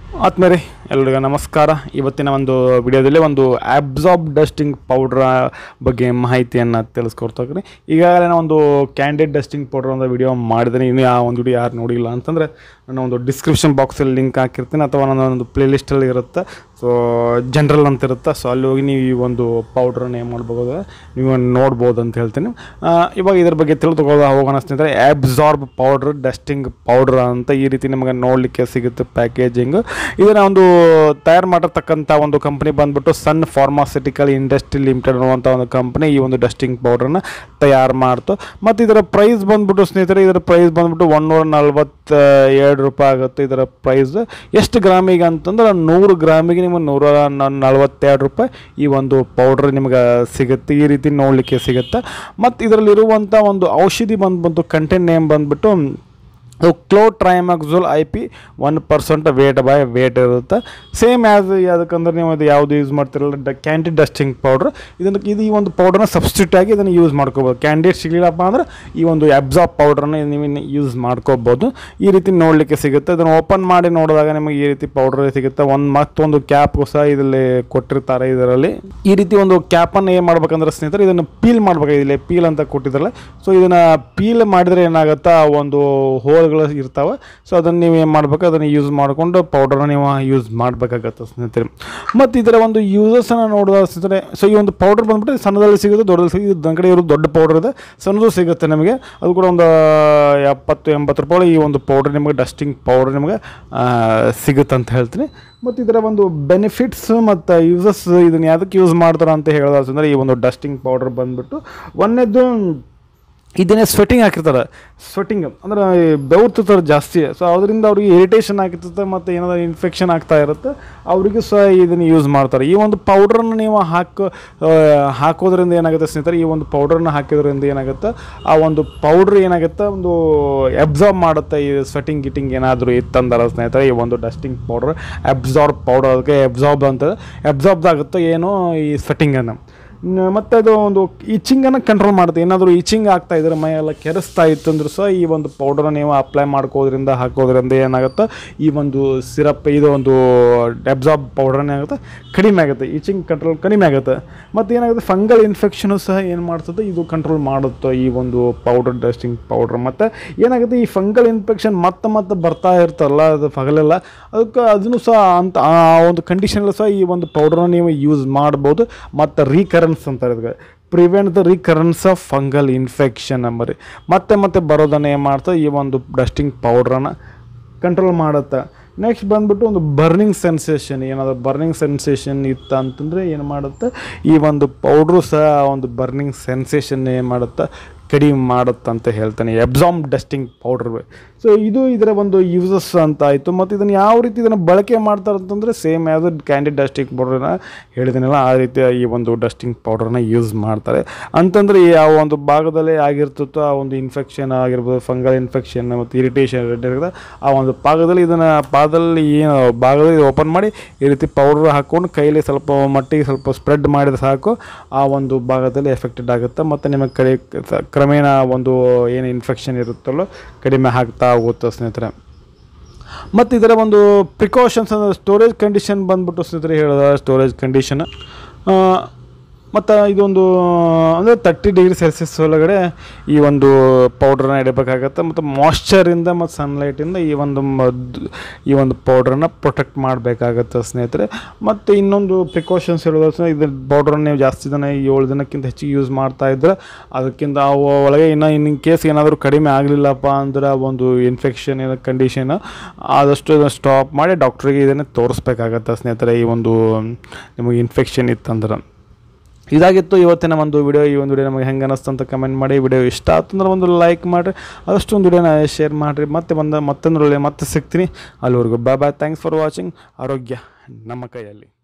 ಆತ್ಮೇಲೆ ಎಲ್ರಿಗೂ ನಮಸ್ಕಾರ ಇವತ್ತಿನ ಒಂದು ವಿಡಿಯೋದಲ್ಲಿ ಒಂದು ಆಬ್ಸಾರ್ಬ್ ಡಸ್ಟಿಂಗ್ ಪೌಡ್ರ ಬಗ್ಗೆ ಮಾಹಿತಿಯನ್ನು ತಿಳಿಸ್ಕೊಡ್ತಾಗ್ರಿ ಈಗಾಗಲೇ ನಾನು ಒಂದು ಕ್ಯಾಂಡಿಡ್ ಡಸ್ಟಿಂಗ್ ಪೌಡ್ರ್ ಒಂದು ವಿಡಿಯೋ ಮಾಡಿದ್ದೀನಿ ಇನ್ನೂ ಆ ಒಂದು ವಿಡಿಯೋ ಯಾರು ನೋಡಿಲ್ಲ ಅಂತಂದರೆ ನಾನು ಒಂದು ಡಿಸ್ಕ್ರಿಪ್ಷನ್ ಬಾಕ್ಸಲ್ಲಿ ಲಿಂಕ್ ಹಾಕಿರ್ತೀನಿ ಅಥವಾ ನನ್ನ ಒಂದು ಪ್ಲೇ ಲಿಸ್ಟಲ್ಲಿ ಇರುತ್ತೆ ಸೊ ಜನರಲ್ ಅಂತ ಇರುತ್ತೆ ಸೊ ಅಲ್ಲಿ ಹೋಗಿ ನೀವು ಈ ಒಂದು ಪೌಡ್ರನ್ನ ಏನು ಮಾಡ್ಬೋದು ನೀವು ನೋಡ್ಬೋದು ಅಂತ ಹೇಳ್ತೀನಿ ಆ, ಇವಾಗ ಇದ್ರ ಬಗ್ಗೆ ತಿಳಿದುಕೊಳ್ಳೋ ಹೋಗೋಣ ಸ್ನೇಹಿತರೆ ಆಬ್ಸಾರ್ಬ್ ಪೌಡ್ರ್ ಡಸ್ಟಿಂಗ್ ಪೌಡ್ರ್ ಅಂತ ಈ ರೀತಿ ನಿಮಗೆ ನೋಡಲಿಕ್ಕೆ ಸಿಗುತ್ತೆ ಪ್ಯಾಕೇಜಿಂಗ್ ಇದನ್ನ ಒಂದು ತಯಾರು ಮಾಡಿರ್ತಕ್ಕಂಥ ಒಂದು ಕಂಪ್ನಿ ಬಂದ್ಬಿಟ್ಟು ಸನ್ ಫಾರ್ಮಾಸ್ಯೂಟಿಕಲ್ ಇಂಡಸ್ಟ್ರಿ ಲಿಮಿಟೆಡ್ ಅನ್ನುವಂಥ ಒಂದು ಕಂಪ್ನಿ ಈ ಒಂದು ಡಸ್ಟಿಂಗ್ ಪೌಡ್ರನ್ನ ತಯಾರು ಮಾಡ್ತು ಮತ್ತು ಇದರ ಪ್ರೈಸ್ ಬಂದ್ಬಿಟ್ಟು ಸ್ನೇಹಿತರೆ ಇದರ ಪ್ರೈಸ್ ಬಂದ್ಬಿಟ್ಟು ಒನ್ನೂರ ನಲ್ವತ್ತ ಎರಡು ರೂಪಾಯಿ ಆಗುತ್ತೆ ಇದರ ಪ್ರೈಸ್ ಎಷ್ಟು ಗ್ರಾಮಿಗೆ ಅಂತಂದ್ರೆ ನೂರು ಗ್ರಾಮಿಗೆ ನಿಮಗೆ ನೂರ ನ- ನಲ್ವತ್ತೆರಡು ರೂಪಾಯಿ ಈ ಒಂದು ಪೌಡ್ರ್ ನಿಮ್ಗೆ ಸಿಗುತ್ತೆ ಈ ರೀತಿ ನೋಡಲಿಕ್ಕೆ ಸಿಗುತ್ತೆ ಮತ್ತು ಇದರಲ್ಲಿರುವಂಥ ಒಂದು ಔಷಧಿ ಬಂದ್ಬಿಟ್ಟು ಕಂಟೆಂಟ್ ನೇಮ್ ಬಂದ್ಬಿಟ್ಟು clotrimazole I P one percent weight by weight ಇರುತ್ತೆ ಸೇಮ್ ಆ್ಯಸ್ ಅದಕ್ಕಂದ್ರೆ ನೀವು ಅದು ಯಾವುದು ಯೂಸ್ ಮಾಡ್ತಿರಲ್ಲ ಡ ಕ್ಯಾಂಡಿ ಡಸ್ಟಿಂಗ್ ಪೌಡ್ರ್ ಇದನ್ನು ಇದು ಈ ಒಂದು ಪೌಡ್ರನ್ನ ಸಬ್ಸ್ಟಿಟ್ಯೂಟ್ ಆಗಿ ಇದನ್ನು ಯೂಸ್ ಮಾಡ್ಕೋಬೋದು ಕ್ಯಾಂಡಿಡ್ ಸಿಗಲಿಲ್ಲಪ್ಪ ಅಂದ್ರೆ ಈ ಒಂದು ಅಬ್ಸಾರ್ಬ್ ಪೌಡ್ರನ್ನ ನೀವು ಇನ್ನು ಯೂಸ್ ಮಾಡ್ಕೋಬೋದು ಈ ರೀತಿ ನೋಡಲಿಕ್ಕೆ ಸಿಗುತ್ತೆ ಇದನ್ನು ಓಪನ್ ಮಾಡಿ ನೋಡಿದಾಗ ನಿಮಗೆ ಈ ರೀತಿ ಪೌಡ್ರ್ ಸಿಗುತ್ತೆ ಒಂದು ಮತ್ತೊಂದು ಕ್ಯಾಪ್ಗೂ ಸಹ ಇದರಲ್ಲಿ ಕೊಟ್ಟಿರ್ತಾರೆ ಇದರಲ್ಲಿ ಈ ರೀತಿ ಒಂದು ಕ್ಯಾಪನ್ನು ಏನು ಮಾಡ್ಬೇಕಂದ್ರೆ ಸ್ನೇಹಿತರೆ ಇದನ್ನು ಪೀಲ್ ಮಾಡ್ಬೇಕು ಇಲ್ಲಿ ಪೀಲ್ ಅಂತ ಕೊಟ್ಟಿದ್ರಲ್ಲ ಸೊ ಇದನ್ನು ಪೀಲ್ ಮಾಡಿದ್ರೆ ಏನಾಗುತ್ತಾ ಒಂದು ಹೋಲ್ಗಳು ಇರ್ತಾವೆ ಸೊ ಅದನ್ನು ನೀವು ಏನು ಮಾಡ್ಬೇಕು ಅದನ್ನು ಯೂಸ್ ಮಾಡಿಕೊಂಡು ಪೌಡರ್ನ ನೀವು ಯೂಸ್ ಮಾಡಬೇಕಾಗತ್ತೆ ಸ್ನೇಹಿತರೆ ಮತ್ತು ಇದರ ಒಂದು ಯೂಸಸನ್ನು ನೋಡಿದ ಸ್ನೇಹಿತರೆ ಸೊ ಈ ಒಂದು ಪೌಡರ್ ಬಂದ್ಬಿಟ್ಟು ಸಣ್ಣದಲ್ಲಿ ಸಿಗುತ್ತೆ ದೊಡ್ಡದಲ್ಲಿ ಸಿಗುತ್ತೆ ನನ್ನ ಕಡೆ ಇರೋ ದೊಡ್ಡ ಪೌಡರ್ ಇದೆ ಸಣ್ಣದು ಸಿಗುತ್ತೆ ನಮಗೆ ಅದು ಕೂಡ ಒಂದು ಎಪ್ಪತ್ತು ಎಂಬತ್ತು ರೂಪಾಯಿ ಈ ಒಂದು ಪೌಡರ್ ನಿಮಗೆ ಡಸ್ಟಿಂಗ್ ಪೌಡರ್ ನಿಮಗೆ ಆ, ಸಿಗುತ್ತೆ ಅಂತ ಹೇಳ್ತೀನಿ ಮತ್ತು ಇದರ ಒಂದು ಬೆನಿಫಿಟ್ಸ್ ಮತ್ತು ಯೂಸಸ್ ಇದನ್ನು ಯಾವುದಕ್ಕೆ ಯೂಸ್ ಮಾಡ್ತಾರೆ ಅಂತ ಹೇಳೋದಾದ್ರೆ ಈ ಒಂದು ಡಸ್ಟಿಂಗ್ ಪೌಡರ್ ಬಂದ್ಬಿಟ್ಟು ಒಂದನೇದು ಇದನ್ನೇ ಸ್ವೆಟಿಂಗ್ ಹಾಕಿರ್ತಾರೆ ಸ್ವೆಟಿಂಗ್ ಅಂದ್ರೆ ಬೆವರ್ತಿರ್ತಾರೆ ಜಾಸ್ತಿ ಸೊ ಅದರಿಂದ ಅವ್ರಿಗೆ ಇರಿಟೇಷನ್ ಆಗಿರ್ತದೆ ಮತ್ತು ಏನಾದ್ರು ಇನ್ಫೆಕ್ಷನ್ ಆಗ್ತಾ ಇರುತ್ತೆ ಅವರಿಗೂ ಸಹ ಇದನ್ನು ಯೂಸ್ ಮಾಡ್ತಾರೆ ಈ ಒಂದು ಪೌಡ್ರನ್ನ ನೀವು ಹಾಕೋ ಆ, ಹಾಕೋದ್ರಿಂದ ಏನಾಗುತ್ತೆ ಸ್ನೇಹಿತರೆ ಈ ಒಂದು ಪೌಡ್ರನ್ನ ಹಾಕಿದ್ರಿಂದ ಏನಾಗುತ್ತೆ ಆ ಒಂದು ಪೌಡ್ರ್ ಏನಾಗುತ್ತೆ ಒಂದು ಅಬ್ಸಾರ್ಬ್ ಮಾಡುತ್ತೆ ಈ ಸ್ವೆಟಿಂಗ್ ಗಿಟಿಂಗ್ ಏನಾದರೂ ಇತ್ತಂದ್ರೆ ಸ್ನೇಹಿತರೆ ಈ ಒಂದು ಡಸ್ಟಿಂಗ್ ಪೌಡ್ರ್ ಅಬ್ಸಾರ್ಬ್ ಪೌಡರ್ ಅದಕ್ಕೆ ಅಬ್ಸಾರ್ಬ್ ಅಂತ ಅಬ್ಸಾರ್ಬ್ ಆಗುತ್ತೆ ಏನು ಈ ಸ್ವೆಟಿಂಗನ್ನು ಮತ್ತು ಅದು ಒಂದು ಇಚಿಂಗನ್ನು ಕಂಟ್ರೋಲ್ ಮಾಡುತ್ತೆ ಏನಾದರೂ ಇಚಿಂಗ್ ಆಗ್ತಾ ಇದ್ರೆ ಮೈಯೆಲ್ಲ ಕೆರೆಸ್ತಾ ಇತ್ತು ಅಂದ್ರೂ ಸಹ ಈ ಒಂದು ಪೌಡರ್ನ ನೀವು ಅಪ್ಲೈ ಮಾಡ್ಕೋದ್ರಿಂದ ಹಾಕೋದ್ರಿಂದ ಏನಾಗುತ್ತೆ ಈ ಒಂದು ಸಿರಪ್ ಇದು ಒಂದು ಡೆಬ್ಸಾಬ್ ಪೌಡರ್ನೇ ಆಗುತ್ತೆ ಕಡಿಮೆ ಆಗುತ್ತೆ ಇಚಿಂಗ್ ಕಂಟ್ರೋಲ್ ಕಡಿಮೆ ಆಗುತ್ತೆ ಮತ್ತು ಏನಾಗುತ್ತೆ ಫಂಗಲ್ ಇನ್ಫೆಕ್ಷನು ಸಹ ಏನು ಮಾಡ್ತದೆ ಇದು ಕಂಟ್ರೋಲ್ ಮಾಡುತ್ತೆ ಈ ಒಂದು ಪೌಡರ್ ಡಸ್ಟಿಂಗ್ ಪೌಡ್ರ್ ಮತ್ತು ಏನಾಗುತ್ತೆ ಈ ಫಂಗಲ್ ಇನ್ಫೆಕ್ಷನ್ ಮತ್ತೆ ಮತ್ತೆ ಬರ್ತಾ ಇರ್ತಲ್ಲ ಅದು ಫಗಲೆಲ್ಲ ಅದಕ್ಕೆ ಅದನ್ನು ಸಹ ಅಂತ ಆ ಒಂದು ಕಂಡೀಷನಲ್ಲಿ ಸಹ ಈ ಒಂದು ಪೌಡ್ರನ್ನ ನೀವು ಯೂಸ್ ಮಾಡ್ಬೋದು ಮತ್ತು ರೀಕರೆನ್ಸ್ ಅಂತಾರೆ ಇದಕ್ಕೆ prevent the recurrence of fungal infection ಅಂಬರಿ ಮತ್ತೆ ಮತ್ತೆ ಬರೋದನ್ನು ಏನು ಮಾಡ್ತಾ ಈ ಒಂದು ಡಸ್ಟಿಂಗ್ ಪೌಡ್ರನ್ನ ಕಂಟ್ರೋಲ್ ಮಾಡುತ್ತೆ ನೆಕ್ಸ್ಟ್ ಬಂದ್ಬಿಟ್ಟು ಒಂದು ಬರ್ನಿಂಗ್ ಸೆನ್ಸೇಷನ್ ಏನಾದರೂ ಬರ್ನಿಂಗ್ ಸೆನ್ಸೇಷನ್ ಇತ್ತು ಅಂತಂದರೆ ಏನು ಮಾಡುತ್ತೆ ಈ ಒಂದು ಪೌಡ್ರು ಸಹ ಒಂದು ಬರ್ನಿಂಗ್ ಸೆನ್ಸೇಷನ್ ಏನು ಮಾಡುತ್ತೆ ಕಡಿಮೆ ಮಾಡುತ್ತೆ ಅಂತ ಹೇಳ್ತಾನೆ ಎಬ್ಸಾಮ್ ಡಸ್ಟಿಂಗ್ ಪೌಡ್ರ್ ಸೊ ಇದು ಇದರ ಒಂದು ಯೂಸಸ್ ಅಂತ ಆಯಿತು ಮತ್ತು ಇದನ್ನು ಯಾವ ರೀತಿ ಇದನ್ನು ಬಳಕೆ ಮಾಡ್ತಾರೆ ಅಂತಂದರೆ ಸೇಮ್ ಯಾವುದು ಕ್ಯಾಂಡಿ ಡಸ್ಟಿಂಗ್ ಪೌಡ್ರನ್ನ ಹೇಳಿದ್ದೀನಲ್ಲ ಆ ರೀತಿಯ ಈ ಒಂದು ಡಸ್ಟಿಂಗ್ ಪೌಡ್ರನ್ನ ಯೂಸ್ ಮಾಡ್ತಾರೆ ಅಂತಂದರೆ ಯಾವ ಒಂದು ಭಾಗದಲ್ಲಿ ಆಗಿರ್ತಿತ್ತೋ ಆ ಒಂದು ಇನ್ಫೆಕ್ಷನ್ ಆಗಿರ್ಬೋದು ಫಂಗಲ್ ಇನ್ಫೆಕ್ಷನ್ ಮತ್ತು ಇರಿಟೇಷನ್ ಇರುತ್ತೆ ಆ ಒಂದು ಭಾಗದಲ್ಲಿ ಇದನ್ನು ಪಾದದಲ್ಲಿ ಏನು ಭಾಗದಲ್ಲಿ ಓಪನ್ ಮಾಡಿ ಈ ರೀತಿ ಪೌಡ್ರ್ ಹಾಕ್ಕೊಂಡು ಕೈಲಿ ಸ್ವಲ್ಪ ಮಟ್ಟಿಗೆ ಸ್ವಲ್ಪ ಸ್ಪ್ರೆಡ್ ಮಾಡಿದ್ರೆ ಸಾಕು ಆ ಒಂದು ಭಾಗದಲ್ಲಿ ಎಫೆಕ್ಟೆಡ್ ಆಗುತ್ತೆ ಮತ್ತು ನಿಮಗೆ ಕಡೆ ಕ್ರಮೇಣ ಒಂದು ಏನು ಇನ್ಫೆಕ್ಷನ್ ಇರುತ್ತಲ್ಲೋ ಕಡಿಮೆ ಆಗ್ತಾ ಹೋಗುತ್ತೆ ಸ್ನೇಹಿತರೆ ಮತ್ತು ಇದರ ಒಂದು ಪ್ರಿಕಾಷನ್ಸ್ ಅಂದರೆ ಸ್ಟೋರೇಜ್ ಕಂಡೀಷನ್ ಬಂದ್ಬಿಟ್ಟು ಸ್ನೇಹಿತರೆ ಹೇಳಿದ ಸ್ಟೋರೇಜ್ ಕಂಡೀಷನ್ ಮತ್ತು ಇದೊಂದು ಅಂದರೆ ತರ್ಟಿ ಡಿಗ್ರಿ ಸೆಲ್ಸಿಯಸ್ ಒಳಗಡೆ ಈ ಒಂದು ಪೌಡ್ರನ್ನ ಇಡಬೇಕಾಗತ್ತೆ ಮತ್ತು ಮಾಯ್ಶ್ಚರಿಂದ ಮತ್ತು ಸನ್ಲೈಟಿಂದ ಈ ಒಂದು ಮದ್ದು ಈ ಒಂದು ಪೌಡ್ರನ್ನ ಪ್ರೊಟೆಕ್ಟ್ ಮಾಡಬೇಕಾಗತ್ತೆ ಸ್ನೇಹಿತರೆ ಮತ್ತು ಇನ್ನೊಂದು ಪ್ರಿಕಾಷನ್ಸ್ ಹೇಳೋದು ಇದು ಪೌಡ್ರನ್ನ ನೀವು ಜಾಸ್ತಿ ದಿನ ಏಳು ದಿನಕ್ಕಿಂತ ಹೆಚ್ಚಿಗೆ ಯೂಸ್ ಮಾಡ್ತಾ ಇದ್ರೆ ಅದಕ್ಕಿಂತ ಅವು ಒಳಗೆ ಇನ್ನು ಇನ್ ಕೇಸ್ ಏನಾದರೂ ಕಡಿಮೆ ಆಗಲಿಲ್ಲಪ್ಪ ಅಂದ್ರೆ ಒಂದು ಇನ್ಫೆಕ್ಷನ್ ಏನೋ ಕಂಡೀಷನ್ ಆದಷ್ಟು ಸ್ಟಾಪ್ ಮಾಡಿ ಡಾಕ್ಟ್ರಿಗೆ ಇದನ್ನು ತೋರಿಸ್ಬೇಕಾಗತ್ತೆ ಸ್ನೇಹಿತರೆ ಈ ಒಂದು ನಿಮಗೆ ಇನ್ಫೆಕ್ಷನ್ ಇತ್ತಂದ್ರೆ ಇದಾಗಿತ್ತು ಇವತ್ತಿನ ಒಂದು ವಿಡಿಯೋ ಈ ಒಂದು ವಿಡಿಯೋ ನಮಗೆ ಹೆಂಗೆ ಅನ್ನಿಸ್ತು ಅಂತ ಕಮೆಂಟ್ ಮಾಡಿ ವಿಡಿಯೋ ಇಷ್ಟ ಆತಂದ್ರೆ ಒಂದು ಲೈಕ್ ಮಾಡಿರಿ ಅದಷ್ಟು ಒಂದು ವಿಡಿಯೋನ ಶೇರ್ ಮಾಡಿರಿ ಮತ್ತೆ ಬಂದ ಮತ್ತೊಂದು ಮತ್ತೆ ಸಿಗ್ತೀನಿ ಅಲ್ಲಿವರೆಗೂ bye bye thanks for watching ಆರೋಗ್ಯ ನಮ್ಮ ಕೈಯಲ್ಲಿ